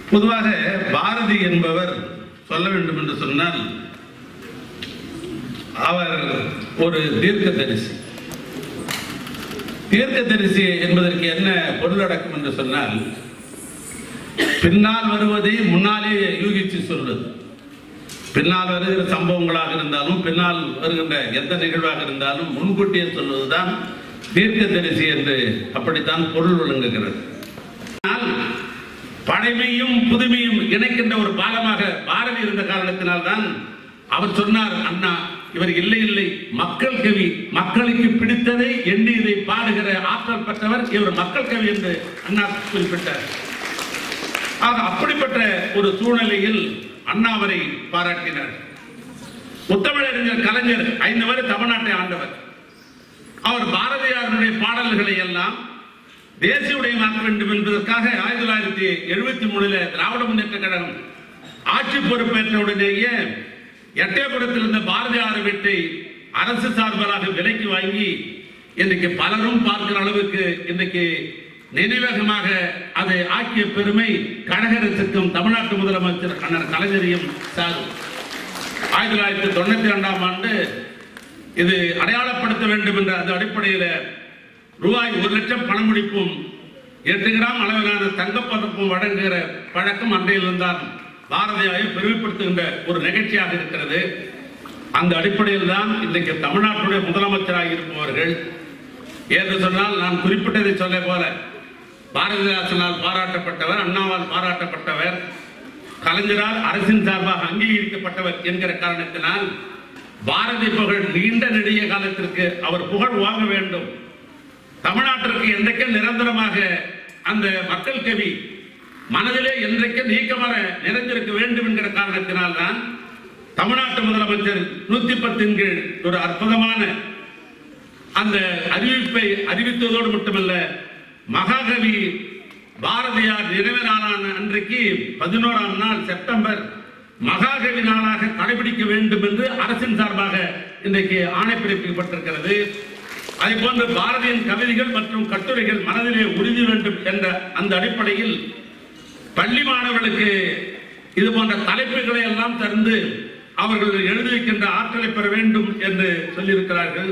பொதுவாக பாரதி என்பவர் சொல்ல வேண்டும் என்று சொன்னால் அவர் ஒரு தீர்க்கதரிசி தீர்க்கதரிசி என்பதற்கு என்ன பொருளடக்கம் என்று சொன்னால் பின்னால் வருவதை முன்னாலே யூகிச்சு சொல்வது பின்னால் வருகிற சம்பவங்களாக இருந்தாலும் பின்னால் வருகின்ற எந்த நிகழ்வாக இருந்தாலும் முன்கூட்டியே சொல்வதுதான் தீர்க்கதரிசி என்று அப்படித்தான் பொருள் விளங்குகிறது ஆனால் பழமையும் புதுமையும் இணைக்கின்ற ஒரு பாலமாக பாரதி இருந்த காரணத்தினால்தான் அவர் சொன்னார் அண்ணா இவர் இல்லை இல்லை மக்கள் கவி மக்களுக்கு பிடித்ததை எண்ணி இதை பாடுகிற ஆற்றல் பெற்றவர் இவர் மக்கள் கவி என்று அண்ணா குறிப்பிட்டார் ஆக அப்படிப்பட்ட ஒரு சூழ்நிலையில் அண்ணா அவரை பாராட்டினார் முத்தமிழறிஞர் கலைஞர் ஐந்து வரை தமிழ்நாட்டை ஆண்டவர் அவர் பாரதியாருடைய பாடல்களை எல்லாம் தேசிய உடையமாக்க வேண்டும் என்பதற்காக ஆயிரத்தி தொள்ளாயிரத்தி எழுபத்தி மூணுல திராவிட முன்னேற்ற கழகம் ஆட்சி பொறுப்பேற்ற உடனேயே எட்டயபுரத்தில் இருந்த பாரதியார் வீட்டை அரசு சார்பராக விலைக்கு வாங்கி இன்றைக்கு பலரும் பார்க்கிற அளவுக்கு இன்றைக்கு நினைவகமாக அதை ஆக்கிய பெருமை கழக அரசுக்கும் தமிழ்நாட்டு முதலமைச்சர் அண்ணன் கலைஞரையும் சாரும் ஆயிரத்தி தொள்ளாயிரத்தி தொண்ணூத்தி இரண்டாம் ஆண்டு இது அடையாளப்படுத்த வேண்டும் என்ற அந்த அடிப்படையில் ரூபாய் ஒரு லட்சம் பணமுடிப்பும் எட்டு கிராம் அளவிலான தங்கப்பதப்பும் வழங்குகிற பழக்கம் அன்றையில் இருந்தால் பாரதியாரை பெருமைப்படுத்துகின்ற ஒரு நிகழ்ச்சியாக இருக்கிறது அந்த அடிப்படையில் தான் இன்றைக்கு தமிழ்நாட்டுடைய முதலமைச்சராக இருப்பவர்கள் என்று சொன்னால் நான் குறிப்பிட்டதை சொல்ல போல பாரதிதாசனால் பாராட்டப்பட்டவர் அண்ணாவால் பாராட்டப்பட்டவர் கலைஞரால் அரசின் சார்பாக அங்கீகரிக்கப்பட்டவர் என்கிற காரணத்தினால் பாரதி புகழ் நீண்ட நெடிய காலத்திற்கு அவர் புகழ் வாங்க வேண்டும் தமிழ்நாட்டிற்கு என்றைக்கும் நிரந்தரமாக அந்த மக்கள் கவி மனதிலே என்றைக்கும் நீக்கமர நிறைந்திருக்க வேண்டும் என்கிற காரணத்தினால் தான் தமிழ்நாட்டு முதலமைச்சர் நூத்தி பத்தின் கீழ் ஒரு அற்புதமான அந்த அறிவிப்பை அறிவித்ததோடு மட்டுமல்ல மகாகவி பாரதியார் நினைவு நாளான அன்றைக்கு பதினோராம் நாள் செப்டம்பர் மகாகவி நாளாக கடைபிடிக்க வேண்டும் என்று அரசின் சார்பாக இன்றைக்கு ஆணை பிறப்பிக்கப்பட்டிருக்கிறது அதே போன்று பாரதியின் கவிதைகள் மற்றும் கட்டுரைகள் மனதிலே உறுதி வேண்டும் என்ற அந்த அடிப்படையில் பள்ளி மாணவர்களுக்கு இது போன்ற தலைப்புகளை எல்லாம் தந்து அவர்கள் எழுதி வைக்கின்ற ஆற்றலை பெற வேண்டும் என்று சொல்லியிருக்கிறார்கள்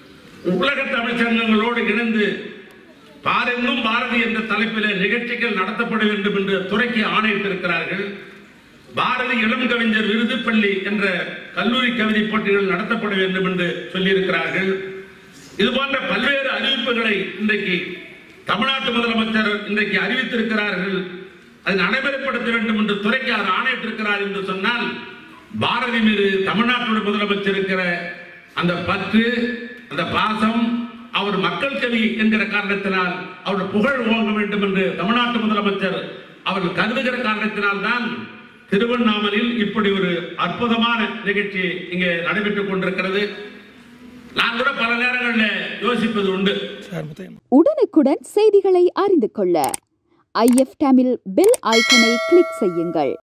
உலக தமிழ் சங்கங்களோடு இணைந்து பாரெங்கும் பாரதி என்ற தலைப்பிலே நிகழ்ச்சிகள் நடத்தப்பட வேண்டும் என்று துறைக்கு ஆணையிட்டிருக்கிறார்கள் பாரதி இளம் கவிஞர் விருது பள்ளி என்ற கல்லூரி கவிதை போட்டிகள் நடத்தப்பட வேண்டும் என்று சொல்லியிருக்கிறார்கள் இது போன்ற பல்வேறு அறிவிப்புகளை இன்றைக்கு தமிழ்நாட்டு முதலமைச்சர் இன்றைக்கு அறிவித்திருக்கிறார்கள் அதை நடைமுறைப்படுத்த வேண்டும் என்று துறைக்கு அவர் ஆணையிட்டிருக்கிறார் என்று சொன்னால் பாரதி மீது தமிழ்நாட்டுடைய முதலமைச்சர் இருக்கிற அந்த பற்று அந்த பாசம் அவர் மக்கள் கவி என்கிற காரணத்தினால் அவர் புகழ் ஓங்க வேண்டும் என்று தமிழ்நாட்டு முதலமைச்சர் அவர்கள் கருதுகிற காரணத்தினால் தான் திருவண்ணாமலையில் இப்படி ஒரு அற்புதமான நிகழ்ச்சி இங்கே நடைபெற்றுக் கொண்டிருக்கிறது நான் கூட பல நேரங்களில் யோசிப்பது உண்டு உடனுக்குடன் செய்திகளை அறிந்து கொள்ள ஐஎஃப் தமிழ் பெல் ஐக்கனை கிளிக் செய்யுங்கள்